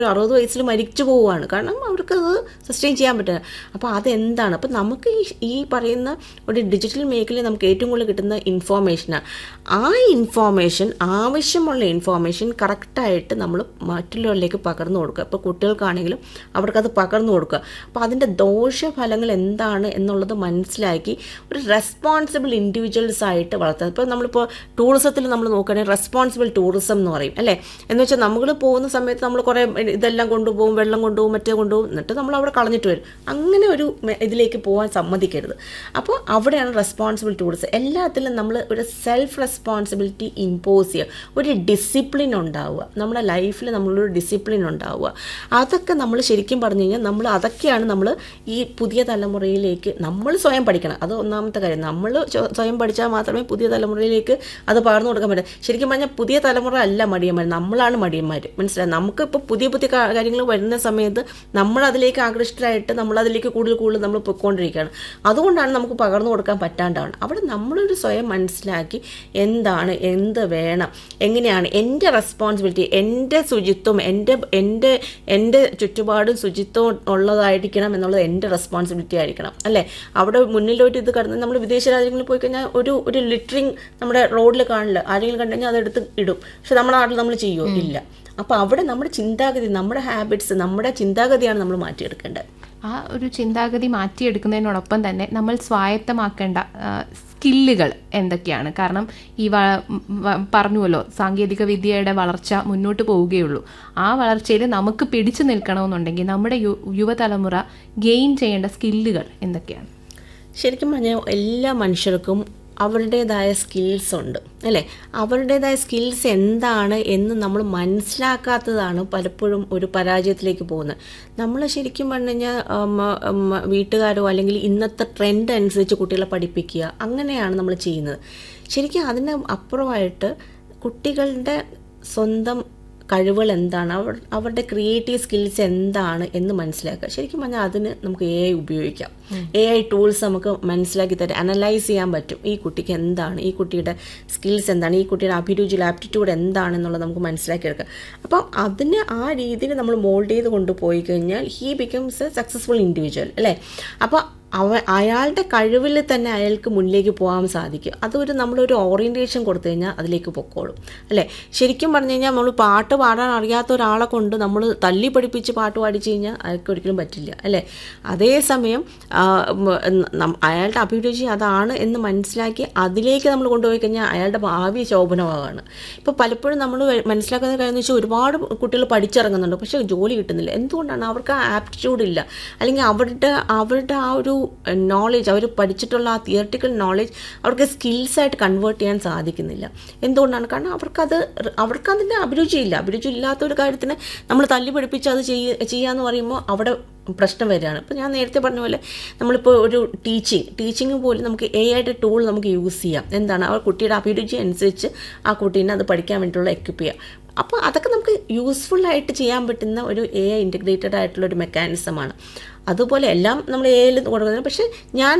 അറുപത് വയസ്സിൽ മരിച്ചു പോവുകയാണ് കാരണം അവർക്കത് സസ്റ്റെയിൻ ചെയ്യാൻ പറ്റില്ല അപ്പോൾ അതെന്താണ് അപ്പോൾ നമുക്ക് ഈ ഈ പറയുന്ന ഒരു ഡിജിറ്റൽ മേഖലയിൽ നമുക്ക് ഏറ്റവും കൂടുതൽ കിട്ടുന്ന ഇൻഫോർമേഷനാണ് ആ ഇൻഫോർമേഷൻ ആവശ്യമുള്ള ഇൻഫോർമേഷൻ കറക്റ്റായിട്ട് നമ്മൾ മറ്റുള്ളവരിലേക്ക് പകർന്നു കൊടുക്കുക ഇപ്പോൾ കുട്ടികൾക്കാണെങ്കിലും അവർക്കത് പകർന്നു കൊടുക്കുക അപ്പോൾ അതിൻ്റെ ദോഷഫലങ്ങൾ എന്താണ് എന്നുള്ളത് മനസ്സിലാക്കി ഒരു റെസ്പോൺസിബിൾ ഇൻഡിവിജ്വൽസ് ആയിട്ട് വളർത്തുക ഇപ്പോൾ നമ്മളിപ്പോൾ ടൂറിസത്തിൽ നമ്മൾ നോക്കുകയാണെങ്കിൽ റെസ്പോൺസിബിൾ ടൂറിസം എന്ന് പറയും അല്ലേ എന്ന് വെച്ചാൽ നമ്മൾ പോകുന്ന സമയത്ത് നമ്മൾ കുറേ ഇതെല്ലാം കൊണ്ടുപോകും വെള്ളം കൊണ്ടുപോകും മറ്റേ കൊണ്ടുപോകും എന്നിട്ട് നമ്മൾ അവിടെ കളഞ്ഞിട്ട് വരും അങ്ങനെ ഒരു മെ- ഇതിലേക്ക് പോകാൻ സമ്മതിക്കരുത് അപ്പോൾ അവിടെയാണ് റെസ്പോൺസിബിൾ ടൂറിസം എല്ലാത്തിലും നമ്മൾ ഒരു സെൽഫ് റെസ്പോൺസിബിലിറ്റി ഇമ്പോസ് ചെയ്യുക ഒരു ഡിസിപ്ലിൻ ഉണ്ടാവുക നമ്മുടെ ലൈഫിൽ നമ്മളൊരു ഡിസിപ്ലിൻ ഉണ്ടാവുക അതൊക്കെ നമ്മൾ ശരിക്കും പറഞ്ഞു കഴിഞ്ഞാൽ നമ്മൾ അതൊക്കെയാണ് നമ്മൾ ഈ പുതിയ തലമുറയിലേക്ക് നമ്മൾ സ്വയം പഠിക്കണം അത് ഒന്നാമത്തെ കാര്യം നമ്മൾ ചോ- സ്വയം പഠിച്ചാൽ മാത്രമേ പുതിയ തലമുറയിലേക്ക് അത് പകർന്നു കൊടുക്കാൻ പറ്റൂ ശരിക്കും പറഞ്ഞാൽ പുതിയ തലമുറ അല്ല മടിയന്മാർ നമ്മളാണ് മടിയന്മാർ മനസ്സിലായി നമുക്ക് ഇപ്പോൾ പുതിയ പുതിയ കാ- കാര്യങ്ങൾ വരുന്ന സമയത്ത് നമ്മൾ അതിലേക്ക് ആകൃഷ്ടരായിട്ട് നമ്മൾ അതിലേക്ക് കൂടുതൽ കൂടുതൽ നമ്മൾ പൊയ്ക്കൊണ്ടിരിക്കുകയാണ് അതുകൊണ്ടാണ് നമുക്ക് പകർന്നു കൊടുക്കാൻ പറ്റാണ്ടാണ് അവിടെ നമ്മളൊരു സ്വയം മനസ്സിലാക്കി എന്താണ് എന്ത് വേണം എങ്ങനെയാണ് എൻ്റെ റെസ്പോൺസിബിലിറ്റി എൻ്റെ ശുചിത്വം എൻ്റെ എൻ്റെ എൻ്റെ ചുറ്റുപാടും ശുചിത്വം ഉള്ളതായിരിക്കണം എന്നുള്ളത് എൻ്റെ റെസ്പോൺസിബിലിറ്റി ആയിരിക്കണം അല്ലേ അവിടെ മുന്നിലോട്ട് ഇത് കടന്ന് നമ്മൾ വിദേശ രാജ്യങ്ങളിൽ പോയി കഴിഞ്ഞാൽ ഒരു ഒരു ലിറ്ററിങ് നമ്മുടെ റോഡിൽ കാണില്ല ആരെങ്കിലും കണ്ടു കഴിഞ്ഞാൽ അതെടുത്ത് ഇടും പക്ഷെ നമ്മുടെ നാട്ടിൽ നമ്മൾ ചെയ്യുമോ ഇല്ല അപ്പോൾ അവിടെ നമ്മുടെ ചിന്താഗതി നമ്മുടെ ഹാബിറ്റ്സ് നമ്മുടെ ചിന്താഗതിയാണ് നമ്മൾ മാറ്റിയെടുക്കേണ്ടത് ആ ഒരു ചിന്താഗതി മാറ്റിയെടുക്കുന്നതിനോടൊപ്പം തന്നെ നമ്മൾ സ്വായത്തമാക്കേണ്ട സ്കില്ലുകൾ എന്തൊക്കെയാണ് കാരണം ഈ വ- വ- പറഞ്ഞുവല്ലോ സാങ്കേതിക വിദ്യയുടെ വളർച്ച മുന്നോട്ട് പോവുകയുള്ളൂ ആ വളർച്ചയിൽ നമുക്ക് പിടിച്ചു നിൽക്കണമെന്നുണ്ടെങ്കിൽ നമ്മുടെ യു യുവതലമുറ ഗെയിൻ ചെയ്യേണ്ട സ്കില്ലുകൾ എന്തൊക്കെയാണ് ശരിക്കും പറഞ്ഞാൽ എല്ലാ മനുഷ്യർക്കും അവരുടേതായ സ്കിൽസ് ഉണ്ട് അല്ലേ അവരുടേതായ സ്കിൽസ് എന്താണ് എന്ന് നമ്മൾ മനസ്സിലാക്കാത്തതാണ് പലപ്പോഴും ഒരു പരാജയത്തിലേക്ക് പോകുന്നത് നമ്മൾ ശരിക്കും പറഞ്ഞു കഴിഞ്ഞാൽ ഉം, ഉം, വീട്ടുകാരോ അല്ലെങ്കിൽ ഇന്നത്തെ ട്രെൻഡ് അനുസരിച്ച് കുട്ടികളെ പഠിപ്പിക്കുക അങ്ങനെയാണ് നമ്മൾ ചെയ്യുന്നത് ശരിക്കും അതിന് അപ്പുറമായിട്ട് കുട്ടികളുടെ സ്വന്തം കഴിവുകൾ എന്താണ് അവർ അവരുടെ ക്രിയേറ്റീവ് സ്കിൽസ് എന്താണ് എന്ന് മനസ്സിലാക്കുക ശരിക്കും പറഞ്ഞാൽ അതിന് നമുക്ക് എ ഐ ഉപയോഗിക്കാം എ ഐ ടൂൾസ് നമുക്ക് മനസ്സിലാക്കി തരാം അനലൈസ് ചെയ്യാൻ പറ്റും ഈ കുട്ടിക്ക് എന്താണ് ഈ കുട്ടിയുടെ സ്കിൽസ് എന്താണ് ഈ കുട്ടിയുടെ അഭിരുചി ആപ്റ്റിറ്റ്യൂഡ് എന്താണെന്നുള്ളത് നമുക്ക് മനസ്സിലാക്കിയെടുക്കാം അപ്പം അതിന് ആ രീതിയിൽ നമ്മൾ മോൾഡ് ചെയ്ത് കൊണ്ടുപോയി കഴിഞ്ഞാൽ he becomes a successful individual അല്ലേ അപ്പോൾ അവ അയാളുടെ കഴിവിൽ തന്നെ അയാൾക്ക് മുന്നിലേക്ക് പോകാൻ സാധിക്കും അതൊരു നമ്മളൊരു ഓറിയൻറ്റേഷൻ കൊടുത്തു കഴിഞ്ഞാൽ അതിലേക്ക് പൊക്കോളും അല്ലേ ശരിക്കും പറഞ്ഞു കഴിഞ്ഞാൽ നമ്മൾ പാട്ട് പാടാൻ അറിയാത്ത ഒരാളെ കൊണ്ട് നമ്മൾ തല്ലി പഠിപ്പിച്ച് പാട്ട് പാടിച്ചു കഴിഞ്ഞാൽ അയാൾക്ക് ഒരിക്കലും പറ്റില്ല അല്ലേ അതേസമയം ആ, ഉം, നം- അയാളുടെ അഭിരുചി അതാണ് എന്ന് മനസ്സിലാക്കി അതിലേക്ക് നമ്മൾ കൊണ്ടുപോയി കഴിഞ്ഞാൽ അയാളുടെ ഭാവി ശോഭനമാകാണ് ഇപ്പോൾ പലപ്പോഴും നമ്മൾ മനസ്സിലാക്കുന്ന കാര്യം എന്ന് വെച്ചാൽ ഒരുപാട് കുട്ടികൾ പഠിച്ചിറങ്ങുന്നുണ്ട് പക്ഷേ ജോലി കിട്ടുന്നില്ല എന്തുകൊണ്ടാണ് അവർക്ക് ആ ആപ്റ്റിറ്റ്യൂഡ് ഇല്ല അല്ലെങ്കിൽ അവരുടെ അവരുടെ ആ ഒരു നോളേജ് അവർ പഠിച്ചിട്ടുള്ള ആ തിയറട്ടിക്കൽ നോളേജ് അവർക്ക് സ്കിൽസ് ആയിട്ട് കൺവേർട്ട് ചെയ്യാൻ സാധിക്കുന്നില്ല എന്തുകൊണ്ടാണ് കാരണം അവർക്കത് അവർക്ക് അതിൻ്റെ അഭിരുചിയില്ല അഭിരുചി ഇല്ലാത്ത ഒരു കാര്യത്തിന് നമ്മൾ തല്ലി പഠിപ്പിച്ച് അത് ചെയ്യ ചെയ്യാന്ന് പറയുമ്പോൾ അവിടെ പ്രശ്നം വരികയാണ് ഇപ്പോൾ ഞാൻ നേരത്തെ പറഞ്ഞ പോലെ നമ്മളിപ്പോൾ ഒരു ടീച്ചിങ് ടീച്ചിങ് പോലും നമുക്ക് എ ആയിട്ട് ടൂൾ നമുക്ക് യൂസ് ചെയ്യാം എന്താണ് ആ കുട്ടിയുടെ അഭിരുചി അനുസരിച്ച് ആ കുട്ടീനെ അത് പഠിക്കാൻ വേണ്ടിയിട്ടുള്ള എക്വിപ്പ് ചെയ്യാം അപ്പോൾ അതൊക്കെ നമുക്ക് യൂസ്ഫുൾ ആയിട്ട് ചെയ്യാൻ പറ്റുന്ന ഒരു എ ഐ ഇൻറ്റഗ്രേറ്റഡ് ആയിട്ടുള്ള ഒരു മെക്കാനിസമാണ് അതുപോലെ എല്ലാം നമ്മൾ എ ഐയിൽ കൊടുക്കുന്നത് പക്ഷേ ഞാൻ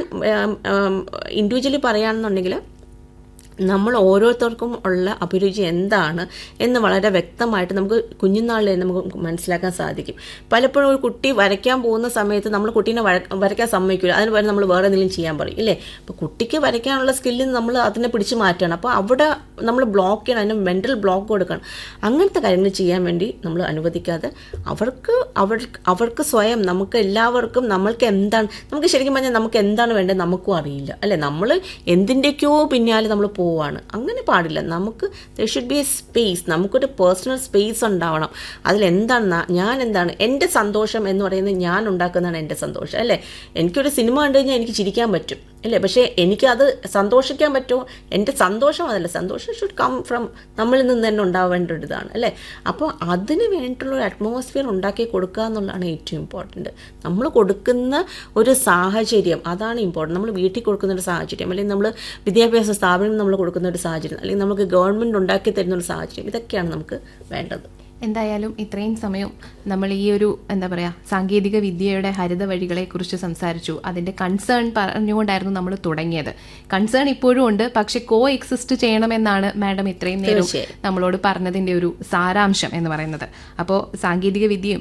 ഇൻഡിവിജ്വലി പറയുകയാണെന്നുണ്ടെങ്കിൽ നമ്മൾ ഓരോരുത്തർക്കും ഉള്ള അഭിരുചി എന്താണ് എന്ന് വളരെ വ്യക്തമായിട്ട് നമുക്ക് കുഞ്ഞുനാളിൽ തന്നെ നമുക്ക് മനസ്സിലാക്കാൻ സാധിക്കും പലപ്പോഴും ഒരു കുട്ടി വരയ്ക്കാൻ പോകുന്ന സമയത്ത് നമ്മൾ കുട്ടീനെ വര വരയ്ക്കാൻ സമ്മതിക്കില്ല അതിന് പകരം നമ്മൾ വേറെ എന്തെങ്കിലും ചെയ്യാൻ പറയും ഇല്ലേ അപ്പോൾ കുട്ടിക്ക് വരയ്ക്കാനുള്ള സ്കില്ലിൽ നമ്മൾ അതിനെ പിടിച്ച് മാറ്റണം അപ്പോൾ അവിടെ നമ്മൾ ബ്ലോക്ക് ചെയ്യണം അതിന് മെൻ്റൽ ബ്ലോക്ക് കൊടുക്കണം അങ്ങനത്തെ കാര്യങ്ങൾ ചെയ്യാൻ വേണ്ടി നമ്മൾ അനുവദിക്കാതെ അവർക്ക് അവർക്ക് അവർക്ക് സ്വയം നമുക്ക് എല്ലാവർക്കും നമ്മൾക്ക് എന്താണ് നമുക്ക് ശരിക്കും പറഞ്ഞാൽ നമുക്ക് എന്താണ് വേണ്ടത് നമുക്കും അറിയില്ല അല്ലെ നമ്മൾ എന്തിൻ്റെയൊക്കെയോ പിന്നാലെ നമ്മൾ പോവാണ് അങ്ങനെ പാടില്ല നമുക്ക് there should be a space നമുക്കൊരു പേഴ്സണൽ സ്പേസ് ഉണ്ടാവണം അതിലെന്താണ് ന- ഞാൻ എന്താണ് എൻ്റെ സന്തോഷം എന്ന് പറയുന്നത് ഞാൻ ഉണ്ടാക്കുന്നതാണ് എൻ്റെ സന്തോഷം അല്ലേ എനിക്കൊരു സിനിമ കണ്ടു കഴിഞ്ഞാൽ എനിക്ക് ചിരിക്കാൻ പറ്റും അല്ലേ പക്ഷേ എനിക്കത് സന്തോഷിക്കാൻ പറ്റുമോ എൻ്റെ സന്തോഷം അതല്ല സന്തോഷം ഷുഡ് കം ഫ്രം നമ്മളിൽ നിന്ന് തന്നെ ഉണ്ടാവേണ്ട ഒരു ഇതാണ് അല്ലേ അപ്പോൾ അതിന് വേണ്ടിയിട്ടുള്ള ഒരു അറ്റ്മോസ്ഫിയർ ഉണ്ടാക്കി കൊടുക്കുക എന്നുള്ളതാണ് ഏറ്റവും ഇമ്പോർട്ടൻറ്റ് നമ്മൾ കൊടുക്കുന്ന ഒരു സാഹചര്യം അതാണ് ഇമ്പോർട്ടൻറ്റ് നമ്മൾ വീട്ടിൽ കൊടുക്കുന്ന ഒരു സാഹചര്യം അല്ലെങ്കിൽ നമ്മൾ വിദ്യാഭ്യാസ സ്ഥാപനം നമ്മൾ കൊടുക്കുന്ന ഒരു സാഹചര്യം അല്ലെങ്കിൽ നമുക്ക് ഗവൺമെൻറ് ഉണ്ടാക്കി തരുന്ന ഒരു സാഹചര്യം ഇതൊക്കെയാണ് നമുക്ക് വേണ്ടത് എന്തായാലും ഇത്രയും സമയം നമ്മൾ ഈ ഒരു എന്താ പറയുക സാങ്കേതിക വിദ്യയുടെ ഹരിത വഴികളെ കുറിച്ച് സംസാരിച്ചു അതിന്റെ കൺസേൺ പറഞ്ഞുകൊണ്ടായിരുന്നു നമ്മൾ തുടങ്ങിയത് കൺസേൺ ഇപ്പോഴും ഉണ്ട് പക്ഷെ കോ എക്സിസ്റ്റ് ചെയ്യണമെന്നാണ് മാഡം ഇത്രയും നേരം നമ്മളോട് പറഞ്ഞതിന്റെ ഒരു സാരാംശം എന്ന് പറയുന്നത് അപ്പോൾ സാങ്കേതിക വിദ്യയും